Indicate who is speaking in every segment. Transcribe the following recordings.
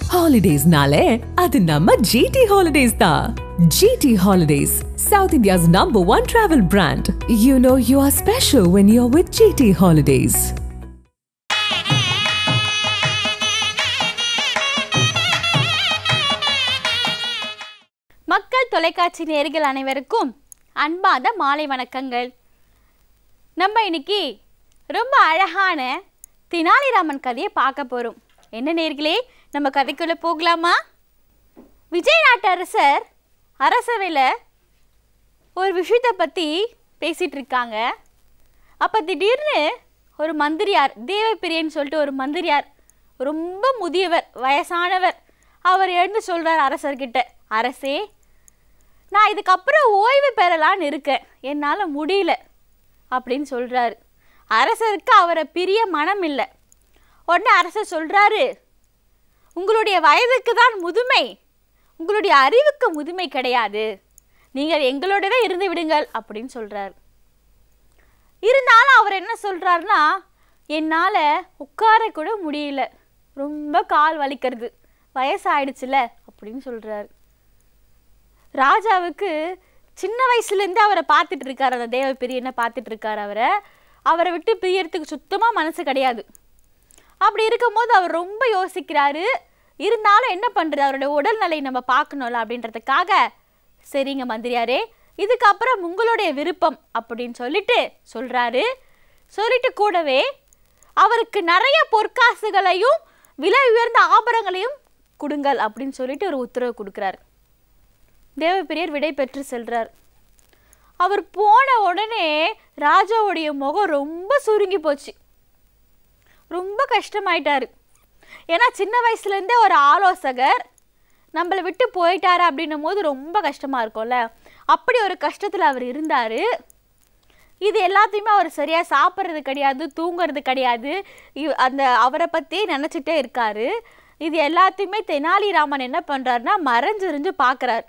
Speaker 1: ஹாலிடேஸ்னாலே அது நம்ம ஜிடி ஹாலிடேஸ் தான் GT holidays south India's number one travel brand you know you are special when you are with GT holidays
Speaker 2: மக்கள் தொலைக்காட்சி நேர்கள் அனைவருக்கும் அன்பாத மாலை வணக்கங்கள் நம்ம இன்னைக்கு ரொம்ப அழகான தினாலிராமன் கதையை பார்க்க போகிறோம் என்ன நேர்களே நம்ம கதைக்குள்ளே போகலாமா விஜய் நாட்டு அரசர் அரசவையில் ஒரு விஷயத்தை பற்றி பேசிகிட்டு இருக்காங்க அப்போ திடீர்னு ஒரு மந்திரியார் தேவப்பிரியன்னு சொல்லிட்டு ஒரு மந்திரியார் ரொம்ப முதியவர் வயசானவர் அவர் எழுந்து சொல்கிறார் அரசர்கிட்ட அரசே நான் இதுக்கப்புறம் ஓய்வு பெறலான்னு இருக்கேன் என்னால் முடியல அப்படின்னு சொல்கிறாரு அரசருக்கு அவரை பிரிய மனம் இல்லை உடனே அரசர் சொல்கிறாரு உங்களுடைய வயதுக்கு தான் முதுமை உங்களுடைய அறிவுக்கு முதுமை கிடையாது நீங்கள் எங்களோடவே இருந்து விடுங்கள் அப்படின்னு சொல்கிறார் இருந்தாலும் அவர் என்ன சொல்கிறாருன்னா என்னால் உட்கார கூட முடியல ரொம்ப கால் வலிக்கிறது வயசாயிடுச்சுல அப்படின்னு சொல்கிறாரு ராஜாவுக்கு சின்ன வயசுலேருந்து அவரை பார்த்துட்டு இருக்காரு அந்த தேவ பிரியனை பார்த்துட்டு இருக்காரு அவரை அவரை விட்டு பிரியறதுக்கு சுத்தமாக மனசு கிடையாது அப்படி இருக்கும்போது அவர் ரொம்ப யோசிக்கிறாரு இருந்தாலும் என்ன பண்ணுறது அவருடைய உடல்நிலை நம்ம பார்க்கணும்ல அப்படின்றதுக்காக சரிங்க மந்திரியாரே இதுக்கப்புறம் உங்களுடைய விருப்பம் அப்படின்னு சொல்லிட்டு சொல்கிறாரு சொல்லிட்டு கூடவே அவருக்கு நிறைய பொற்காசுகளையும் விலை உயர்ந்த ஆபரணங்களையும் கொடுங்கள் அப்படின்னு சொல்லிட்டு ஒரு உத்தரவு கொடுக்குறாரு தேவப்பிரியர் விடை பெற்று செல்றார் அவர் போன உடனே ராஜாவுடைய முகம் ரொம்ப சுருங்கி போச்சு ரொம்ப கஷ்டமாயிட்டாரு ஏன்னா சின்ன வயசுலேருந்தே ஒரு ஆலோசகர் நம்மளை விட்டு போயிட்டாரு அப்படின்னும் போது ரொம்ப கஷ்டமாக இருக்கும்ல அப்படி ஒரு கஷ்டத்தில் அவர் இருந்தார் இது எல்லாத்தையுமே அவர் சரியாக சாப்பிட்றது கிடையாது தூங்குறது கிடையாது இவ்- அந்த அவரை பற்றியே நினச்சிட்டே இருக்காரு இது எல்லாத்தையுமே தெனாலிராமன் என்ன பண்ணுறாருன்னா மறைஞ்சிருந்து பார்க்குறாரு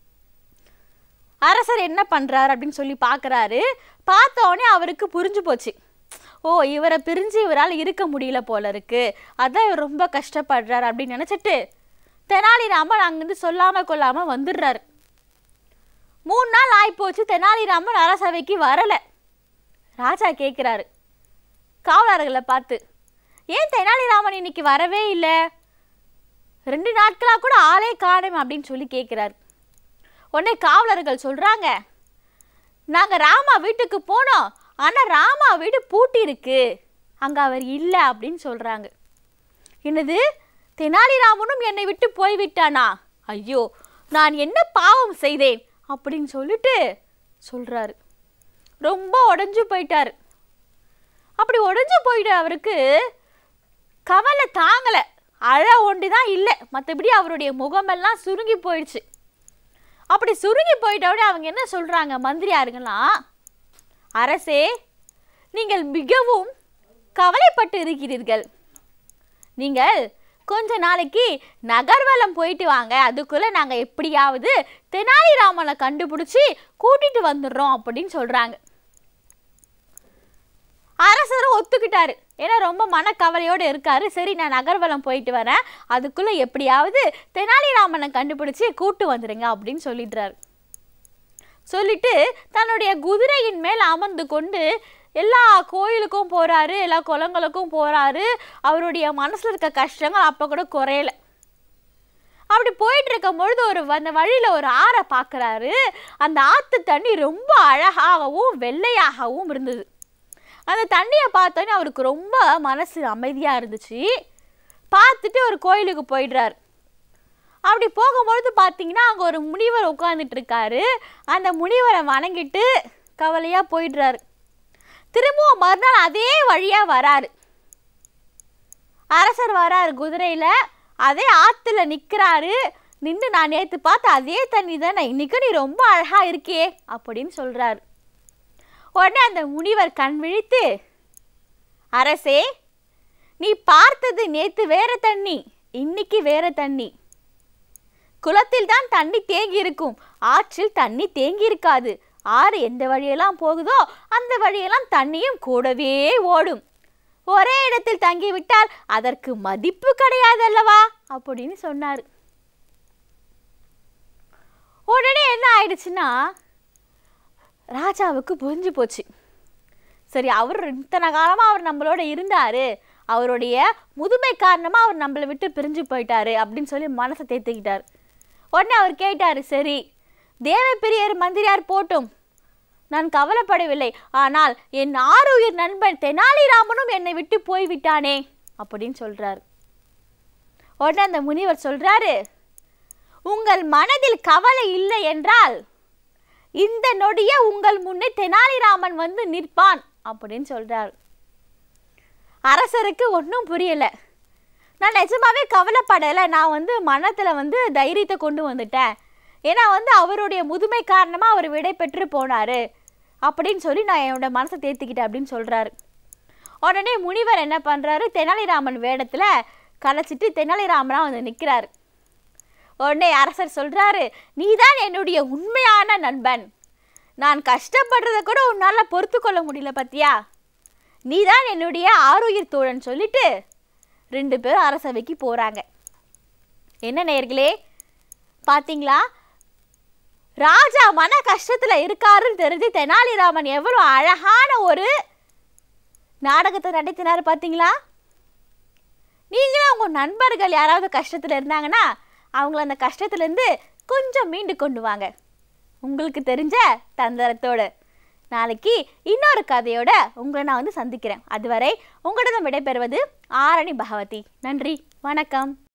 Speaker 2: அரசர் என்ன பண்ணுறாரு அப்படின்னு சொல்லி பார்க்குறாரு பார்த்த உடனே அவருக்கு புரிஞ்சு போச்சு ஓ இவரை பிரிஞ்சு இவரால் இருக்க முடியல போல இருக்கு அதான் இவர் ரொம்ப கஷ்டப்படுறாரு அப்படின்னு நினச்சிட்டு தெனாலிராமன் அங்கேருந்து சொல்லாமல் கொள்ளாமல் வந்துடுறாரு மூணு நாள் ஆயிப்போச்சு தெனாலிராமன் அரசவைக்கு வரலை ராஜா கேட்குறாரு காவலர்களை பார்த்து ஏன் தெனாலிராமன் இன்னைக்கு வரவே இல்லை ரெண்டு நாட்களாக கூட ஆளே காணும் அப்படின்னு சொல்லி கேட்குறாரு உடனே காவலர்கள் சொல்கிறாங்க நாங்கள் ராமா வீட்டுக்கு போனோம் ஆனால் ராமா வீடு பூட்டி இருக்கு அங்கே அவர் இல்லை அப்படின்னு சொல்கிறாங்க என்னது தெனாலிராமனும் என்னை விட்டு போய்விட்டானா ஐயோ நான் என்ன பாவம் செய்தேன் அப்படின்னு சொல்லிட்டு சொல்கிறாரு ரொம்ப உடஞ்சு போயிட்டாரு அப்படி உடஞ்சு போயிட்ட அவருக்கு கவலை தாங்கலை அழ ஒண்டி தான் இல்லை மற்றபடி அவருடைய முகமெல்லாம் சுருங்கி போயிடுச்சு அப்படி சுருங்கி போயிட்டோடனே அவங்க என்ன சொல்கிறாங்க மந்திரியாருங்களாம் அரசே நீங்கள் மிகவும் கவலைப்பட்டு இருக்கிறீர்கள் நீங்கள் கொஞ்ச நாளைக்கு நகர்வலம் போயிட்டு வாங்க அதுக்குள்ளே நாங்கள் எப்படியாவது தெனாலிராமனை கண்டுபிடிச்சி கூட்டிட்டு வந்துடுறோம் அப்படின்னு சொல்கிறாங்க அரசரும் ஒத்துக்கிட்டாரு ஏன்னா ரொம்ப மனக்கவலையோடு இருக்காரு சரி நான் நகர்வலம் போயிட்டு வரேன் அதுக்குள்ளே எப்படியாவது தெனாலிராமனை கண்டுபிடிச்சி கூட்டு வந்துடுங்க அப்படின்னு சொல்லிடுறாரு சொல்லிட்டு தன்னுடைய குதிரையின் மேல் அமர்ந்து கொண்டு எல்லா கோயிலுக்கும் போறாரு எல்லா குளங்களுக்கும் போறாரு அவருடைய மனசுல இருக்க கஷ்டங்கள் அப்போ கூட குறையல அப்படி போயிட்டு இருக்கும் பொழுது ஒரு அந்த வழியில ஒரு ஆறை பார்க்குறாரு அந்த ஆத்து தண்ணி ரொம்ப அழகாகவும் வெள்ளையாகவும் இருந்தது அந்த தண்ணியை பார்த்தோன்னே அவருக்கு ரொம்ப மனசு அமைதியாக இருந்துச்சு பார்த்துட்டு ஒரு கோயிலுக்கு போயிடுறாரு அப்படி போகும்பொழுது பார்த்தீங்கன்னா அங்கே ஒரு முனிவர் உட்காந்துட்டு இருக்காரு அந்த முனிவரை வணங்கிட்டு கவலையாக போயிடுறாரு திரும்பவும் மறுநாள் அதே வழியாக வராரு அரசர் வராரு குதிரையில் அதே ஆற்றுல நிற்கிறாரு நின்று நான் நேற்று பார்த்த அதே தண்ணி தானே இன்னைக்கு நீ ரொம்ப அழகாக இருக்கே அப்படின்னு சொல்கிறாரு உடனே அந்த முனிவர் கண் விழித்து அரசே நீ பார்த்தது நேத்து வேற தண்ணி இன்னைக்கு வேற தண்ணி குளத்தில் தான் தண்ணி தேங்கி இருக்கும் ஆற்றில் தண்ணி தேங்கி இருக்காது ஆறு எந்த வழியெல்லாம் போகுதோ அந்த வழியெல்லாம் தண்ணியும் கூடவே ஓடும் ஒரே இடத்தில் தங்கிவிட்டால் அதற்கு மதிப்பு கிடையாது அல்லவா அப்படின்னு சொன்னார் உடனே என்ன ஆயிடுச்சுன்னா ராஜாவுக்கு புரிஞ்சு போச்சு சரி அவர் இத்தனை காலமாக அவர் நம்மளோட இருந்தார் அவருடைய முதுமை காரணமாக அவர் நம்மளை விட்டு பிரிஞ்சு போயிட்டாரு அப்படின்னு சொல்லி மனசை தேத்திக்கிட்டார் உடனே அவர் கேட்டார் சரி தேவப்பிரியர் மந்திரியார் போட்டும் நான் கவலைப்படவில்லை ஆனால் என் ஆறுயிர் நண்பன் தெனாலிராமனும் என்னை விட்டு போய்விட்டானே அப்படின்னு சொல்றார் உடனே அந்த முனிவர் சொல்றாரு உங்கள் மனதில் கவலை இல்லை என்றால் இந்த நொடியே உங்கள் முன்னே தெனாலிராமன் வந்து நிற்பான் அப்படின்னு சொல்றார் அரசருக்கு ஒன்றும் புரியல நான் நிஜமாவே கவலைப்படலை நான் வந்து மனத்தில் வந்து தைரியத்தை கொண்டு வந்துட்டேன் ஏன்னா வந்து அவருடைய முதுமை காரணமாக அவர் விடை பெற்று போனார் அப்படின்னு சொல்லி நான் என்னோட மனசை தேர்த்திக்கிட்டேன் அப்படின்னு சொல்கிறாரு உடனே முனிவர் என்ன பண்ணுறாரு தெனாலிராமன் வேடத்தில் கலைச்சிட்டு தெனாலிராமனாக வந்து நிற்கிறாரு உடனே அரசர் சொல்கிறாரு நீதான் என்னுடைய உண்மையான நண்பன் நான் கஷ்டப்படுறத கூட உன்னால் பொறுத்து கொள்ள முடியல பத்தியா நீதான் என்னுடைய ஆரோக்கிய தோழன் சொல்லிட்டு ரெண்டு பேரும் அரசவைக்கு போகிறாங்க என்ன நேர்களே பார்த்தீங்களா ராஜா மன கஷ்டத்தில் இருக்காருன்னு தெரிஞ்சு தெனாலிராமன் எவ்வளோ அழகான ஒரு நாடகத்தை நடத்தினார் பார்த்தீங்களா நீங்களும் உங்கள் நண்பர்கள் யாராவது கஷ்டத்தில் இருந்தாங்கன்னா அவங்கள அந்த கஷ்டத்துலேருந்து கொஞ்சம் மீண்டு கொண்டு வாங்க உங்களுக்கு தெரிஞ்ச தந்திரத்தோடு நாளைக்கு இன்னொரு கதையோட உங்களை நான் வந்து சந்திக்கிறேன் அதுவரை உங்களிடம் விடைபெறுவது ஆரணி பகவதி நன்றி வணக்கம்